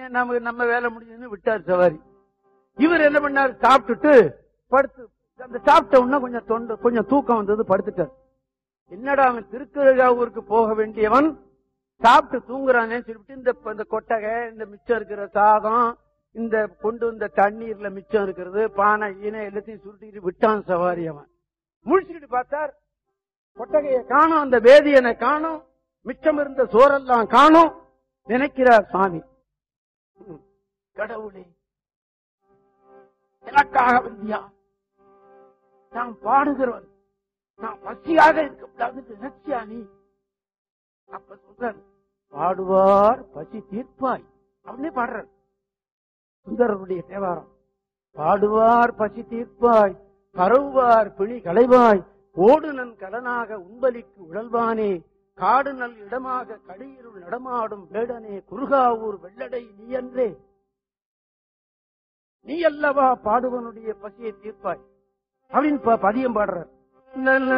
நம்ம நம்ம வேலை முடிஞ்சதுன்னு விட்டார் சவாரி இவர் என்ன பண்ணார் சாப்பிட்டுட்டு படுத்து அந்த சாப்பிட்ட உடனே கொஞ்சம் தொண்டை கொஞ்சம் தூக்கம் வந்தது படுத்துட்டார் என்னடா அவன் திருக்கழுகாவூருக்கு போக வேண்டியவன் சாப்பிட்டு தூங்குறானே சொல்லிட்டு இந்த இந்த கொட்டகை இந்த மிச்சம் இருக்கிற சாதம் இந்த கொண்டு வந்த தண்ணீர்ல மிச்சம் இருக்கிறது பானை ஈனை எல்லாத்தையும் சுருட்டிட்டு விட்டான் சவாரி அவன் முழிச்சுக்கிட்டு பார்த்தார் கொட்டகையை காணும் அந்த வேதியனை காணும் மிச்சம் இருந்த சோறெல்லாம் காணும் நினைக்கிறார் சுவாமி ம், கடவுளே எனக்காக வந்தியா நான் பாடுகிறவன் நான் பசியாக இருக்கக்கூடாது நினைச்சியா நீ அப்ப சொல்றார் பாடுவார் பசி தீர்ப்பாய் அப்படின்னே பாடுறார் சுந்தரருடைய தேவாரம் பாடுவார் பசி தீர்ப்பாய் பரவுவார் பிணி களைவாய் ஓடுநன் கடனாக உண்பலிக்கு உழல்வானே காடு நல் இடமாக கடியிருள் நடமாடும் வேடனே குருகாவூர் வெள்ளடை நீயன்றே நீ அல்லவா பாடுவனுடைய பசியை தீர்ப்பாய் அப்படின்னு ப- பதியம் பாடுறார்